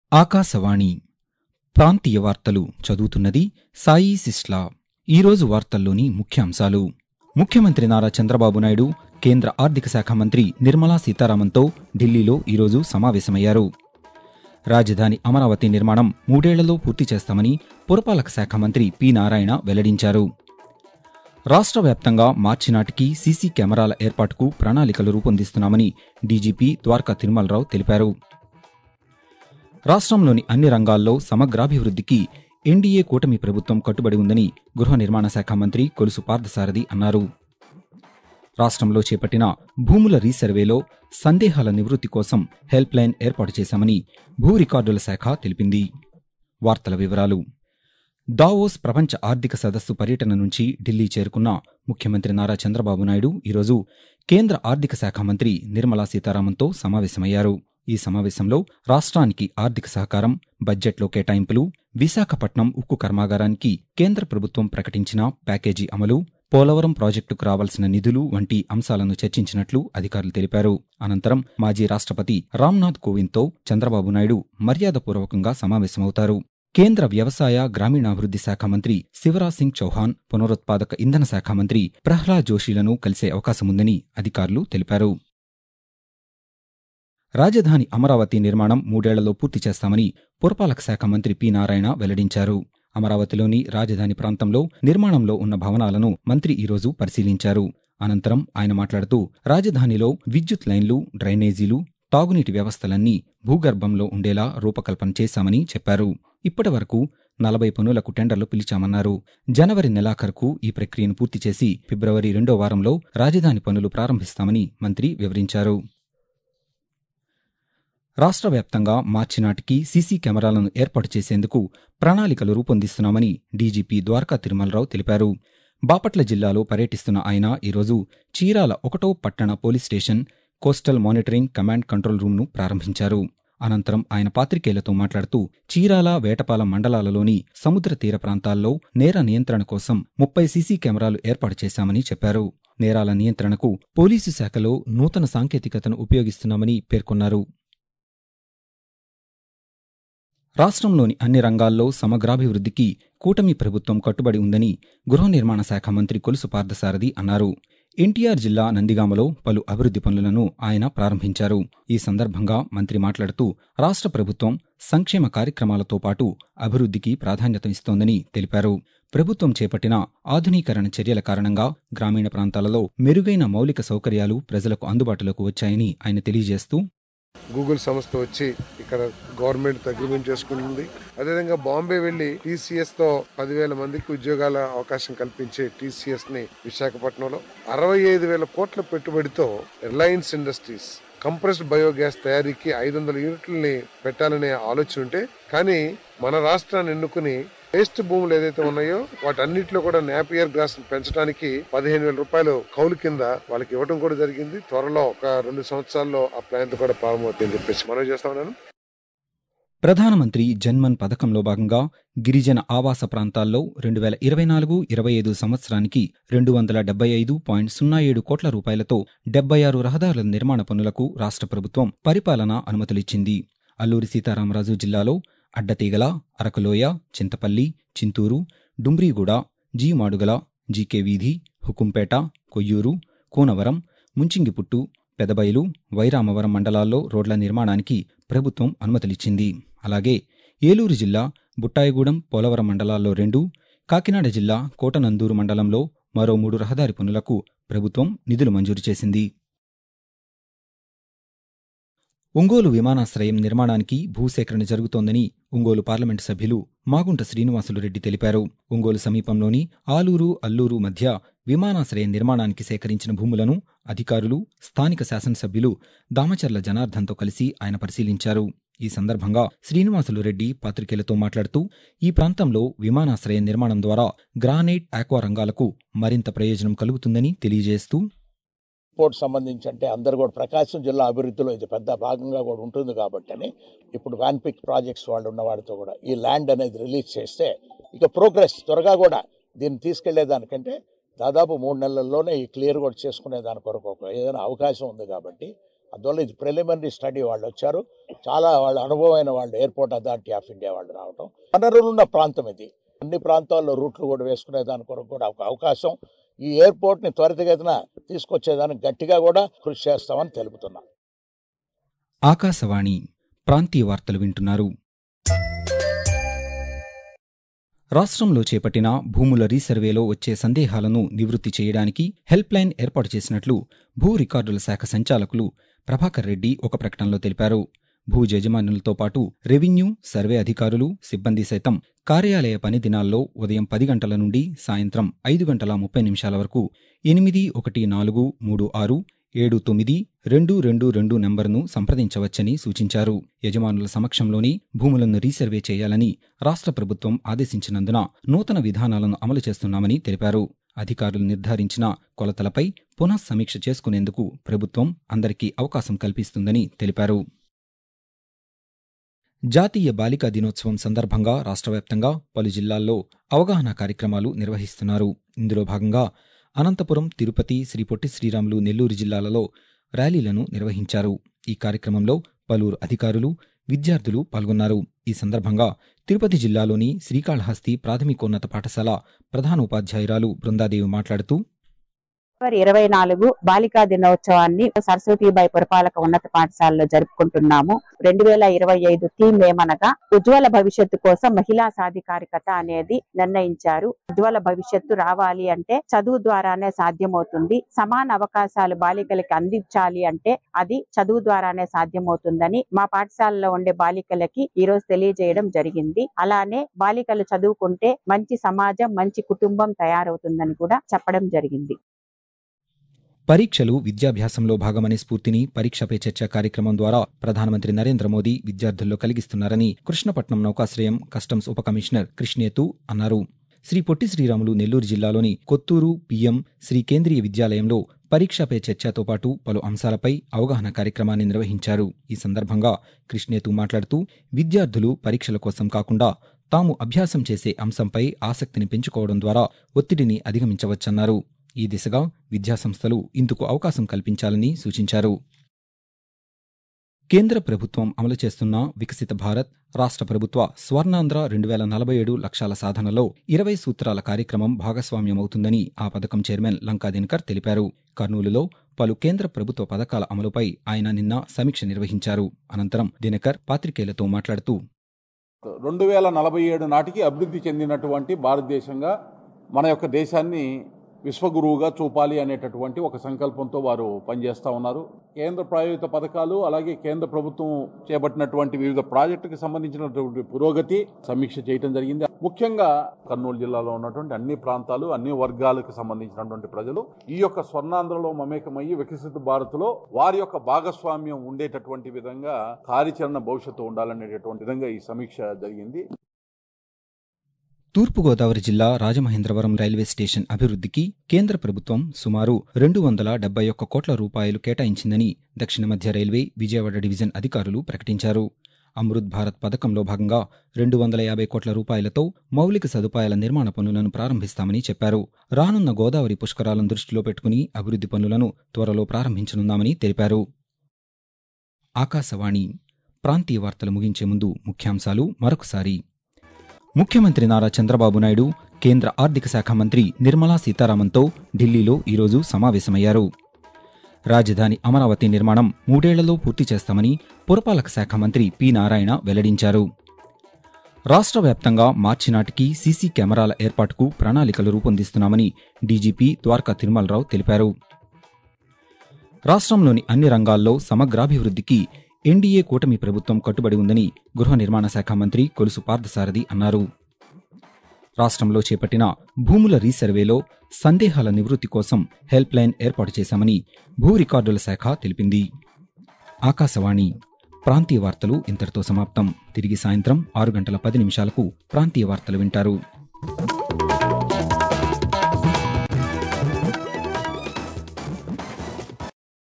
ఆకాశవాణి ప్రాంతీయ వార్తలు చదువుతున్నది సాయి సిస్లా ఈరోజు వార్తల్లోని ముఖ్యాంశాలు ముఖ్యమంత్రి నారా చంద్రబాబు నాయుడు కేంద్ర ఆర్థిక శాఖ మంత్రి నిర్మలా సీతారామన్తో ఢిల్లీలో ఈరోజు సమావేశమయ్యారు రాజధాని అమరావతి నిర్మాణం మూడేళ్లలో పూర్తి చేస్తామని పురపాలక శాఖ మంత్రి పి నారాయణ వెల్లడించారు రాష్ట్ర వ్యాప్తంగా మార్చి నాటికి సీసీ కెమెరాల ఏర్పాటుకు ప్రణాళికలు రూపొందిస్తున్నామని డీజీపీ ద్వారకా తిరుమలరావు తెలిపారు రాష్ట్రంలోని అన్ని రంగాల్లో సమగ్రాభివృద్ధికి ఎన్డీఏ కూటమి ప్రభుత్వం కట్టుబడి ఉందని గృహ నిర్మాణ శాఖ మంత్రి కొలుసు పార్థసారథి అన్నారు రాష్ట్రంలో చేపట్టిన భూముల రీసర్వేలో సందేహాల నివృత్తి కోసం హెల్ప్ లైన్ ఏర్పాటు చేశామని భూ రికార్డుల శాఖ తెలిపింది వార్తల వివరాలు దావోస్ ప్రపంచ ఆర్థిక సదస్సు పర్యటన నుంచి ఢిల్లీ చేరుకున్న ముఖ్యమంత్రి నారా చంద్రబాబు నాయుడు ఈరోజు కేంద్ర ఆర్థిక శాఖ మంత్రి నిర్మలా సీతారామన్తో సమావేశమయ్యారు ఈ సమావేశంలో రాష్ట్రానికి ఆర్థిక సహకారం బడ్జెట్లో కేటాయింపులు విశాఖపట్నం ఉక్కు కర్మాగారానికి కేంద్ర ప్రభుత్వం ప్రకటించిన ప్యాకేజీ అమలు పోలవరం ప్రాజెక్టుకు రావాల్సిన నిధులు వంటి అంశాలను చర్చించినట్లు అధికారులు తెలిపారు అనంతరం మాజీ రాష్ట్రపతి రామ్నాథ్ కోవింద్తో చంద్రబాబు నాయుడు మర్యాదపూర్వకంగా సమావేశమవుతారు కేంద్ర వ్యవసాయ గ్రామీణాభివృద్ధి శాఖ మంత్రి శివరాజ్ సింగ్ చౌహాన్ పునరుత్పాదక ఇంధన శాఖ మంత్రి ప్రహ్లాద్ జోషిలను కలిసే అవకాశముందని అధికారులు తెలిపారు రాజధాని అమరావతి నిర్మాణం మూడేళ్లలో పూర్తి చేస్తామని పురపాలక శాఖ మంత్రి పి నారాయణ వెల్లడించారు అమరావతిలోని రాజధాని ప్రాంతంలో నిర్మాణంలో ఉన్న భవనాలను మంత్రి ఈరోజు పరిశీలించారు అనంతరం ఆయన మాట్లాడుతూ రాజధానిలో విద్యుత్ లైన్లు డ్రైనేజీలు తాగునీటి వ్యవస్థలన్నీ భూగర్భంలో ఉండేలా రూపకల్పన చేశామని చెప్పారు ఇప్పటి వరకు నలభై పనులకు టెండర్లు పిలిచామన్నారు జనవరి నెలాఖరుకు ఈ ప్రక్రియను పూర్తి చేసి ఫిబ్రవరి రెండో వారంలో రాజధాని పనులు ప్రారంభిస్తామని మంత్రి వివరించారు రాష్ట్ర వ్యాప్తంగా మార్చి నాటికి సీసీ కెమెరాలను ఏర్పాటు చేసేందుకు ప్రణాళికలు రూపొందిస్తున్నామని డీజీపీ ద్వారకా తిరుమలరావు తెలిపారు బాపట్ల జిల్లాలో పర్యటిస్తున్న ఆయన ఈరోజు చీరాల ఒకటో పట్టణ police station coastal monitoring command control రూమ్ను ప్రారంభించారు అనంతరం ఆయన పాత్రికేయులతో మాట్లాడుతూ చీరాల వేటపాలెం మండలాలలోని సముద్ర తీర ప్రాంతాల్లో నేర నియంత్రణ కోసం ముప్పై సీసీ కెమెరాలు ఏర్పాటు చేశామని చెప్పారు నేరాల నియంత్రణకు పోలీసు శాఖలో నూతన సాంకేతికతను ఉపయోగిస్తున్నామని పేర్కొన్నారు రాష్ట్రంలోని అన్ని రంగాల్లో సమగ్రాభివృద్ధికి కూటమి ప్రభుత్వం కట్టుబడి ఉందని గృహ నిర్మాణ శాఖ మంత్రి కొలుసు పార్థసారథి అన్నారు ఎన్టీఆర్ జిల్లా నందిగామలో పలు అభివృద్ధి పనులను ఆయన ప్రారంభించారు ఈ సందర్భంగా మంత్రి మాట్లాడుతూ రాష్ట్ర ప్రభుత్వం సంక్షేమ కార్యక్రమాలతో పాటు అభివృద్ధికి ప్రాధాన్యత ఇస్తోందని తెలిపారు ప్రభుత్వం చేపట్టిన ఆధునీకరణ చర్యల కారణంగా గ్రామీణ ప్రాంతాలలో మెరుగైన మౌలిక సౌకర్యాలు ప్రజలకు అందుబాటులోకి వచ్చాయని ఆయన తెలియజేస్తూ గూగుల్ సంస్థ వచ్చి ఇక్కడ గవర్నమెంట్ అగ్రిమెంట్ చేసుకుంటుంది అదేవిధంగా బాంబే వెళ్లి టీసీఎస్ తో పదివేల మందికి ఉద్యోగాల అవకాశం కల్పించే టీసీఎస్ ని విశాఖపట్నంలో అరవై ఐదు వేల కోట్ల పెట్టుబడితో రిలయన్స్ ఇండస్ట్రీస్ కంప్రెస్డ్ బయోగ్యాస్ తయారీకి ఐదు వందల యూనిట్లని పెట్టాలనే ఆలోచన ఉంటే కానీ మన రాష్ట్రాన్ని ఎన్నుకుని వేస్ట్ భూములు ఏదైతే ఉన్నాయో వాటన్నిటిలో కూడా నాపియర్ గ్రాస్ పెంచడానికి పదిహేను వేల రూపాయలు కౌలు కింద వాళ్ళకి ఇవ్వడం కూడా జరిగింది త్వరలో ఒక రెండు సంవత్సరాల్లో ఆ ప్లాంట్ కూడా ప్రారంభమవుతుందని చెప్పేసి మనం చేస్తా ఉన్నాను ప్రధానమంత్రి జన్మన్ పథకంలో భాగంగా గిరిజన ఆవాస ప్రాంతాల్లో రెండు వేల ఇరవై నాలుగు ఇరవై ఐదు సంవత్సరానికి రెండు వందల డెబ్బై ఐదు పాయింట్ సున్నా ఏడు కోట్ల రూపాయలతో డెబ్బై ఆరు రహదారుల నిర్మాణ పనులకు రాష్ట్ర ప్రభుత్వం పరిపాలన అనుమతులిచ్చింది అల్లూరి సీతారామరాజు జిల్లాలో అడ్డతీగల అరకులోయ చింతపల్లి చింతూరు డుమ్రీగూడ జీ మాడుగల జీకే వీధి హుకుంపేట కొయ్యూరు కూనవరం ముంచింగిపుట్టు పెదబయలు వైరామవరం మండలాల్లో రోడ్ల నిర్మాణానికి ప్రభుత్వం అనుమతులిచ్చింది అలాగే ఏలూరు జిల్లా బుట్టాయిగూడెం పోలవరం మండలాల్లో రెండు కాకినాడ జిల్లా కోటనందూరు మండలంలో మరో మూడు రహదారి పనులకు ప్రభుత్వం నిధులు మంజూరు చేసింది ఒంగోలు విమానాశ్రయం నిర్మాణానికి భూసేకరణ జరుగుతోందని ఒంగోలు పార్లమెంటు సభ్యులు మాగుంట శ్రీనివాసులు రెడ్డి తెలిపారు ఒంగోలు సమీపంలోని ఆలూరు అల్లూరు మధ్య విమానాశ్రయ నిర్మాణానికి సేకరించిన భూములను అధికారులు స్థానిక శాసనసభ్యులు దామచర్ల జనార్దన్తో కలిసి ఆయన పరిశీలించారు ఈ సందర్భంగా శ్రీనివాసులు రెడ్డి పాత్రికేయులతో మాట్లాడుతూ ఈ ప్రాంతంలో విమానాశ్రయ నిర్మాణం ద్వారా గ్రానైట్ ఆక్వా రంగాలకు మరింత ప్రయోజనం కలుగుతుందని తెలియజేస్తూ పోర్ట్ సంబంధించి అంటే అందరు కూడా ప్రకాశం జిల్లా అభివృద్ధిలో ఇది పెద్ద భాగంగా కూడా ఉంటుంది కాబట్టి అని ఇప్పుడు వ్యాన్పిక్ ప్రాజెక్ట్స్ వాళ్ళు ఉన్న వాడితో కూడా ఈ ల్యాండ్ అనేది రిలీజ్ చేస్తే ఇక ప్రోగ్రెస్ త్వరగా కూడా దీన్ని తీసుకెళ్లేదానికంటే దాదాపు మూడు నెలల్లోనే ఈ క్లియర్ కూడా చేసుకునే దాని కొరకు ఒక ఏదైనా అవకాశం ఉంది కాబట్టి అందువల్ల ఇది ప్రిలిమినరీ స్టడీ వాళ్ళు వచ్చారు చాలా వాళ్ళు అనుభవమైన వాళ్ళు ఎయిర్పోర్ట్ అథారిటీ ఆఫ్ ఇండియా వాళ్ళు రావడం వనరులు ఉన్న ప్రాంతం ఇది అన్ని ప్రాంతాల్లో రూట్లు కూడా వేసుకునే దాని కొరకు కూడా ఒక అవకాశం ఈ ఎయిర్పోర్ట్ని త్వరితగతిన తీసుకొచ్చేదానికి గట్టిగా కూడా కృషి చేస్తామని తెలుపుతున్నాం ఆకాశవాణి ప్రాంతీయ వార్తలు వింటున్నారు రాష్ట్రంలో చేపట్టిన భూముల రీసర్వేలో వచ్చే సందేహాలను నివృత్తి చేయడానికి హెల్ప్ లైన్ ఏర్పాటు చేసినట్లు భూ రికార్డుల శాఖ సంచాలకులు ప్రభాకర్ రెడ్డి ఒక ప్రకటనలో తెలిపారు భూ యజమానులతో పాటు రెవెన్యూ సర్వే అధికారులు సిబ్బంది సైతం కార్యాలయ పని దినాల్లో ఉదయం పది గంటల నుండి సాయంత్రం ఐదు గంటల ముప్పై నిమిషాల వరకు ఎనిమిది ఒకటి నాలుగు మూడు ఆరు ఏడు తొమ్మిది రెండు రెండు రెండు నంబరును సంప్రదించవచ్చని సూచించారు యజమానుల సమక్షంలోనే భూములను రీసర్వే చేయాలని రాష్ట్ర ప్రభుత్వం ఆదేశించినందున నూతన విధానాలను అమలు చేస్తున్నామని తెలిపారు అధికారులు నిర్ధారించిన కొలతలపై పునః సమీక్ష చేసుకునేందుకు ప్రభుత్వం అందరికీ అవకాశం కల్పిస్తుందని తెలిపారు జాతీయ బాలికా దినోత్సవం సందర్భంగా రాష్ట్ర వ్యాప్తంగా పలు జిల్లాల్లో అవగాహన కార్యక్రమాలు నిర్వహిస్తున్నారు ఇందులో భాగంగా అనంతపురం తిరుపతి శ్రీ పొట్టి శ్రీరాములు నెల్లూరు జిల్లాలలో ర్యాలీలను నిర్వహించారు ఈ కార్యక్రమంలో పలువురు అధికారులు విద్యార్థులు పాల్గొన్నారు ఈ సందర్భంగా తిరుపతి జిల్లాలోని శ్రీకాళహస్తి ప్రాథమికోన్నత పాఠశాల ప్రధానోపాధ్యాయురాలు బృందాదేవి మాట్లాడుతూ ఫిబ్రవరి ఇరవై నాలుగు బాలికా దినోత్సవాన్ని సరస్వతీబాయి పురపాలక ఉన్నత పాఠశాలలో జరుపుకుంటున్నాము రెండు వేల ఇరవై ఐదు థీమ్ ఏమనగా ఉజ్వల భవిష్యత్తు కోసం మహిళా సాధికారికత అనేది నిర్ణయించారు ఉజ్వల భవిష్యత్తు రావాలి అంటే చదువు ద్వారానే సాధ్యమవుతుంది సమాన అవకాశాలు బాలికలకి అందించాలి అంటే అది చదువు ద్వారానే సాధ్యమవుతుందని మా పాఠశాలలో ఉండే బాలికలకి ఈ రోజు తెలియజేయడం జరిగింది అలానే బాలికలు చదువుకుంటే మంచి సమాజం మంచి కుటుంబం తయారవుతుందని కూడా చెప్పడం జరిగింది పరీక్షలు విద్యాభ్యాసంలో భాగమనే స్ఫూర్తిని పరీక్షపై చర్చ కార్యక్రమం ద్వారా ప్రధానమంత్రి నరేంద్ర మోదీ విద్యార్థుల్లో కలిగిస్తున్నారని కృష్ణపట్నం నౌకాశ్రయం కస్టమ్స్ ఉప కమిషనర్ కృష్ణేతు అన్నారు శ్రీ పొట్టి శ్రీరాములు నెల్లూరు జిల్లాలోని కొత్తూరు పిఎం శ్రీ కేంద్రీయ విద్యాలయంలో పరీక్షపై చర్చతో పాటు పలు అంశాలపై అవగాహన కార్యక్రమాన్ని నిర్వహించారు ఈ సందర్భంగా కృష్ణేతు మాట్లాడుతూ విద్యార్థులు పరీక్షల కోసం కాకుండా తాము అభ్యాసం చేసే అంశంపై ఆసక్తిని పెంచుకోవడం ద్వారా ఒత్తిడిని అధిగమించవచ్చన్నారు ఈ దిశగా విద్యాసంస్థలు ఇందుకు అవకాశం కల్పించాలని సూచించారు కేంద్ర ప్రభుత్వం అమలు చేస్తున్న వికసిత భారత్ రాష్ట్ర ప్రభుత్వ స్వర్ణాంధ్ర రెండు వేల నలభై ఏడు లక్ష్యాల సాధనలో ఇరవై సూత్రాల కార్యక్రమం భాగస్వామ్యమవుతుందని ఆ పథకం చైర్మన్ లంకా దినకర్ తెలిపారు కర్నూలులో పలు కేంద్ర ప్రభుత్వ పథకాల అమలుపై ఆయన నిన్న సమీక్ష నిర్వహించారు అనంతరం దినకర్ పాత్రికేయులతో మాట్లాడుతూ రెండు వేల నలభై ఏడు నాటికి అభివృద్ధి చెందినటువంటి భారతదేశంగా మన యొక్క దేశాన్ని విశ్వగురువుగా చూపాలి అనేటటువంటి ఒక సంకల్పంతో వారు పనిచేస్తూ ఉన్నారు కేంద్ర ప్రాయోజిత పథకాలు అలాగే కేంద్ర ప్రభుత్వం చేపట్టినటువంటి వివిధ ప్రాజెక్టుకు సంబంధించినటువంటి పురోగతి సమీక్ష చేయడం జరిగింది ముఖ్యంగా కర్నూలు జిల్లాలో ఉన్నటువంటి అన్ని ప్రాంతాలు అన్ని వర్గాలకు సంబంధించినటువంటి ప్రజలు ఈ యొక్క స్వర్ణాంధ్రలో మమేకమయ్యి వికసిత భారత్లో వారి యొక్క భాగస్వామ్యం ఉండేటటువంటి విధంగా కార్యాచరణ భవిష్యత్తు ఉండాలనేటటువంటి విధంగా ఈ సమీక్ష జరిగింది తూర్పుగోదావరి జిల్లా రాజమహేంద్రవరం రైల్వే స్టేషన్ అభివృద్ధికి కేంద్ర ప్రభుత్వం సుమారు రెండు వందల డెబ్బై ఒక్క కోట్ల రూపాయలు కేటాయించిందని దక్షిణ మధ్య రైల్వే విజయవాడ డివిజన్ అధికారులు ప్రకటించారు అమృత్ భారత్ పథకంలో భాగంగా రెండు వందల యాభై కోట్ల రూపాయలతో మౌలిక సదుపాయాల నిర్మాణ పనులను ప్రారంభిస్తామని చెప్పారు రానున్న గోదావరి పుష్కరాలను దృష్టిలో పెట్టుకుని అభివృద్ధి పనులను త్వరలో ప్రారంభించనున్నామని తెలిపారు ఆకాశవాణి ప్రాంతీయ వార్తలు ముగించే ముందు ముఖ్యాంశాలు మరొకసారి ముఖ్యమంత్రి నారా చంద్రబాబు నాయుడు కేంద్ర ఆర్థిక శాఖ మంత్రి నిర్మలా సీతారామన్తో ఢిల్లీలో ఈరోజు సమావేశమయ్యారు రాజధాని అమరావతి నిర్మాణం మూడేళ్లలో పూర్తి చేస్తామని పురపాలక శాఖ మంత్రి పి నారాయణ వెల్లడించారు రాష్ట్ర వ్యాప్తంగా మార్చి నాటికి సీసీ కెమెరాల ఏర్పాటుకు ప్రణాళికలు రూపొందిస్తున్నామని డీజీపీ ద్వారకా తిరుమలరావు తెలిపారు రాష్ట్రంలోని అన్ని రంగాల్లో సమగ్రాభివృద్ధికి ఎన్డీఏ కూటమి ప్రభుత్వం కట్టుబడి ఉందని గృహ నిర్మాణ శాఖ మంత్రి కొలుసు పార్థసారథి అన్నారు రాష్ట్రంలో చేపట్టిన భూముల రీసర్వేలో సందేహాల నివృత్తి కోసం హెల్ప్ లైన్ ఏర్పాటు చేశామని భూ రికార్డుల శాఖ తెలిపింది ఆకాశవాణి ప్రాంతీయ వార్తలు ఇంతటితో సమాప్తం తిరిగి సాయంత్రం ఆరు గంటల పది నిమిషాలకు ప్రాంతీయ వార్తలు వింటారు